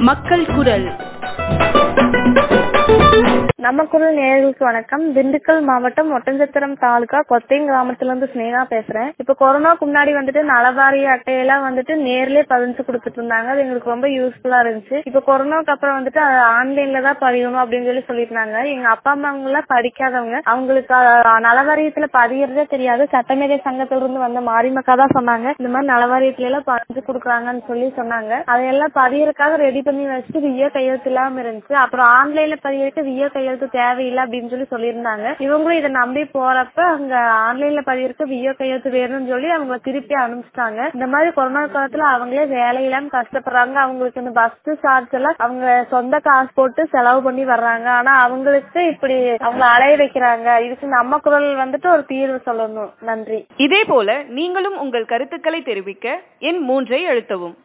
மக்கள் குரல் நம்ம குரல் நேயர்களுக்கு வணக்கம் திண்டுக்கல் மாவட்டம் ஒட்டஞ்சத்திரம் தாலுகா கொத்தையும் கிராமத்துல இருந்து ஸ்னேகா பேசுறேன் இப்ப கொரோனாக்கு முன்னாடி வந்துட்டு நலவாரிய அட்டையெல்லாம் வந்துட்டு நேர்லயே பதிஞ்சு கொடுத்துட்டு இருந்தாங்க அது எங்களுக்கு ரொம்ப யூஸ்ஃபுல்லா இருந்துச்சு இப்ப கொரோனாக்கு அப்புறம் வந்துட்டு அது ஆன்லைன்ல தான் பதியணும் அப்படின்னு சொல்லி சொல்லியிருந்தாங்க எங்க அப்பா அம்மாங்க எல்லாம் படிக்காதவங்க அவங்களுக்கு அஹ், நலவாரியத்துல பதியறதே தெரியாது சட்டமேதை சங்கத்துல இருந்து வந்த மாரிமக்கா தான் சொன்னாங்க இந்த மாதிரி நலவாரியத்துல எல்லாம் பதிஞ்சு கொடுக்குறாங்கன்னு சொல்லி சொன்னாங்க அதையெல்லாம் பதியறதுக்காக ரெடி பண்ணி வச்சுட்டு விய கையெழுத்து இல்லாம இருந்துச்சு அப்புறம் ஆன்லைன்ல பதியறதுக்கு விய கையெழுத்து தேவையில்லை அப்படின்னு சொல்லி சொல்லியிருந்தாங்க இவங்களும் இதை நம்பி போறப்ப அங்க ஆன்லைன்ல பதியறதுக்கு விய கையெழுத்து வேணும்னு சொல்லி அவங்க திருப்பி அனுப்பிச்சிட்டாங்க இந்த மாதிரி கொரோனா காலத்துல அவங்களே வேலை இல்லாம கஷ்டப்படுறாங்க அவங்களுக்கு இந்த பஸ் சார்ஜ் எல்லாம் அவங்க சொந்த காசு போட்டு செலவு பண்ணி வர்றாங்க ஆனா அவங்களுக்கு இப்படி அவங்கள அலைய வைக்கிறாங்க இதுக்கு நம்ம குரல் வந்துட்டு ஒரு தீர்வு சொல்லணும் நன்றி இதே போல நீங்களும் உங்கள் கருத்துக்களை தெரிவிக்க எண் மூன்றை அழுத்தவும்